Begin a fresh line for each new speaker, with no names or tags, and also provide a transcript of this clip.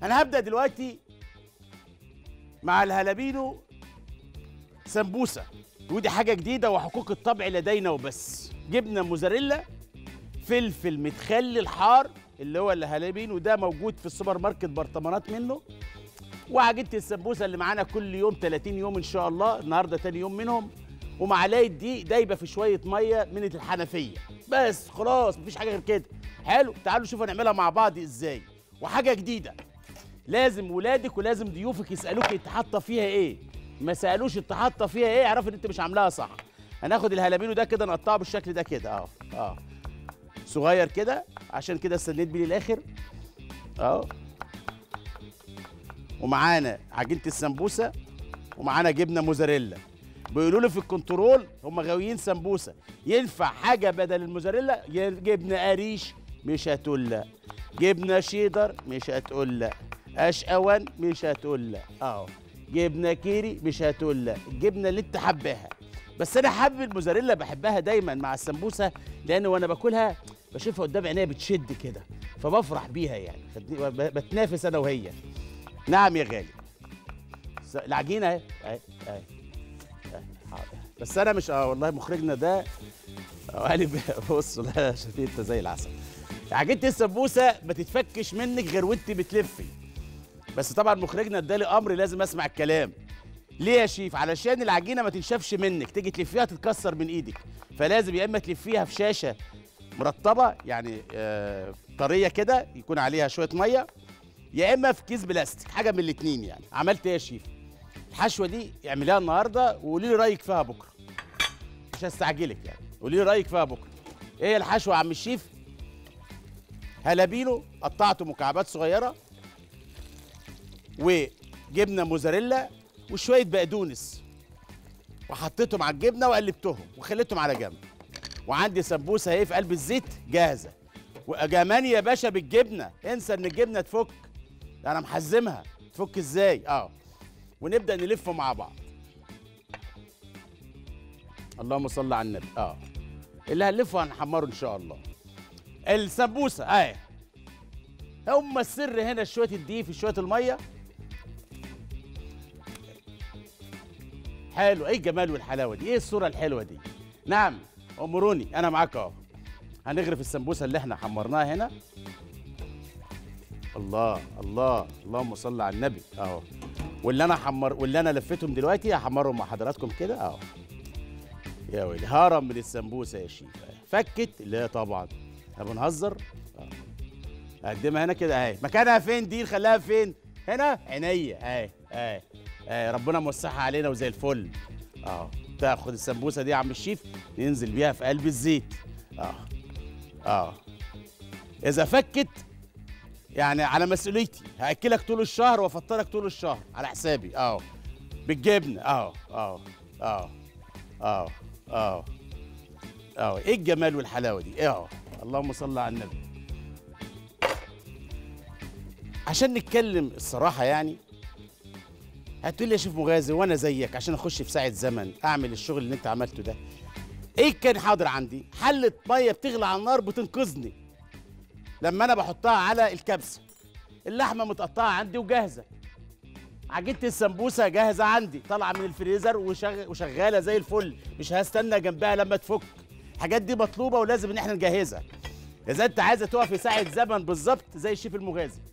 انا هبدا دلوقتي مع الهلابينو سمبوسه ودي حاجه جديده وحقوق الطبع لدينا وبس جبنه موزاريلا فلفل متخلل حار اللي هو الهلابينو ده موجود في السوبر ماركت برطمانات منه وعجينه السمبوسه اللي معانا كل يوم 30 يوم ان شاء الله النهارده تاني يوم منهم ومعلقه دي دايبه في شويه ميه من الحنفيه بس خلاص مفيش حاجه غير كده حلو تعالوا شوفوا نعملها مع بعض ازاي وحاجه جديده لازم ولادك ولازم ضيوفك يسالوك انت حاطه فيها ايه ما سالوش انت حاطه فيها ايه اعرف ان انت مش عاملاها صح هناخد الهلابينو ده كده نقطعه بالشكل ده كده اه اه صغير كده عشان كده استنيت بيه للاخر اه ومعانا عجينه السمبوسه ومعانا جبنه موزاريلا بيقولوا لي في الكنترول هم غاويين سمبوسه ينفع حاجه بدل الموزاريلا ي- جبنه قريش مش هتقول لا جبنه شيدر مش هتقول لا اشقوان مش هتقول لا اه جبنه كيري مش هتقول لا الجبنه اللي انت حباها بس انا حابب الموزاريلا بحبها دايما مع السمبوسه لان وانا باكلها بشوفها قدام عينيا بتشد كده فبفرح بيها يعني خدني- ب- بتنافس انا وهي نعم يا غالي س- العجينه اهي اهي اهي أهي. حاضر. بس انا مش اه والله مخرجنا ده آه، قال لي بص لا شفيت انت زي العسل عجينه السمبوسه ما تتفكش منك غير وانت بتلفي بس طبعا مخرجنا ادالي امر لازم اسمع الكلام ليه يا شيف علشان العجينه ما تنشفش منك تيجي تلفيها تتكسر من ايدك فلازم يا اما تلفيها في شاشه مرطبه يعني آه طريه كده يكون عليها شويه ميه يا اما في كيس بلاستيك حاجه من الاتنين يعني عملت ايه يا شيف الحشوه دي اعمليها النهارده وقولي لي رايك فيها بكره مش هستعجلك يعني قولي لي رايك فيها بكره ايه هي الحشوه يا عم الشيف هلابينو قطعته مكعبات صغيره وجبنه موزاريلا وشويه بقدونس وحطيتهم على الجبنه وقلبتهم وخليتهم على جنب وعندي سمبوسه اهي في قلب الزيت جاهزه وكمان يا باشا بالجبنه انسى ان الجبنه تفك ده انا محزمها تفك ازاي اه ونبدا نلف مع بعض اللهم صل على النبي اه اللي هنلفه هنحمره ان شاء الله السمبوسه اهي هم السر هنا شويه الدقيق في شويه الميه حلو ايه الجمال والحلاوه دي ايه الصوره الحلوه دي نعم امروني انا معاك اهو هنغرف السمبوسه اللي احنا حمرناها هنا الله الله اللهم صل على النبي اهو واللي انا حمر واللي انا لفيتهم دلوقتي هحمرهم مع حضراتكم كده اهو يا ويلي هرم من السمبوسه يا شيف فكت لا طبعا احنا بنهزر آه. اقدمها هنا كده اهي مكانها فين دي نخليها فين هنا عينيا اهي اهي اهي ربنا موسعها علينا وزي الفل اه تاخد السمبوسه دي يا عم الشيف ننزل بيها في قلب الزيت اه اه اذا فكت يعني على مسؤوليتي هاكلك طول الشهر وافطرك طول الشهر على حسابي اه بالجبنه اه اه اه اه اه اه ايه الجمال والحلاوه دي اه اللهم صل على النبي عشان نتكلم الصراحه يعني هتقول لي يا شيف مغازي وانا زيك عشان اخش في ساعه زمن اعمل الشغل اللي انت عملته ده ايه كان حاضر عندي حله ميه بتغلي على النار بتنقذني لما انا بحطها على الكبسه اللحمه متقطعه عندي وجاهزه عجينه السمبوسه جاهزه عندي طالعه من الفريزر وشغ... وشغاله زي الفل مش هستنى جنبها لما تفك الحاجات دي مطلوبه ولازم ان احنا نجهزها اذا انت عايزه تقف في ساعه زمن بالظبط زي الشيف المغازي